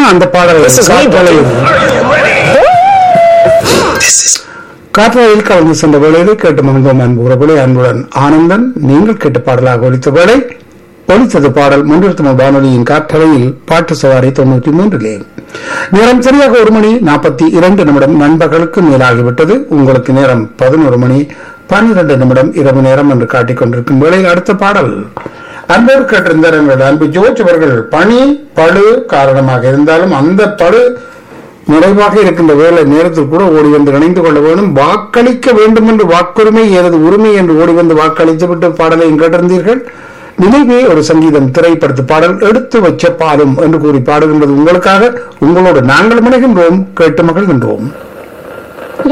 அந்த பாடல் This is me, காற்றலையில் காற்றலையில் கலந்து சென்ற வேளையிலே கேட்டு மகிழ்ந்தோம் அன்பு உறவுகளே அன்புடன் ஆனந்தன் நீங்கள் கேட்ட பாடலாக ஒலித்த வேளை ஒலித்தது பாடல் முன்னிறுத்தம வானொலியின் காற்றலையில் பாட்டு சவாரி தொண்ணூற்றி மூன்றிலே நேரம் சரியாக ஒரு மணி நாற்பத்தி இரண்டு நிமிடம் நண்பர்களுக்கு மேலாகிவிட்டது உங்களுக்கு நேரம் பதினோரு மணி பன்னிரண்டு நிமிடம் இரவு நேரம் என்று காட்டிக் கொண்டிருக்கும் வேளையில் அடுத்த பாடல் அன்போடு கேட்டிருந்தார் எங்கள் அன்பு ஜோர்ஜ் அவர்கள் பணி பழு காரணமாக இருந்தாலும் அந்த பழு நிறைவாக இருக்கின்ற வேலை நேரத்தில் கூட ஓடி வந்து இணைந்து கொள்ள வேண்டும் வாக்களிக்க வேண்டும் என்று வாக்குரிமை எனது உரிமை என்று ஓடி வந்து வாக்களித்து விட்டு பாடலை கேட்டிருந்தீர்கள் நினைவே ஒரு சங்கீதம் திரைப்படத்து பாடல் எடுத்து வச்ச பாலும் என்று கூறி பாடுகின்றது உங்களுக்காக உங்களோடு நாங்கள் முனைகின்றோம் கேட்டு மகிழ்கின்றோம்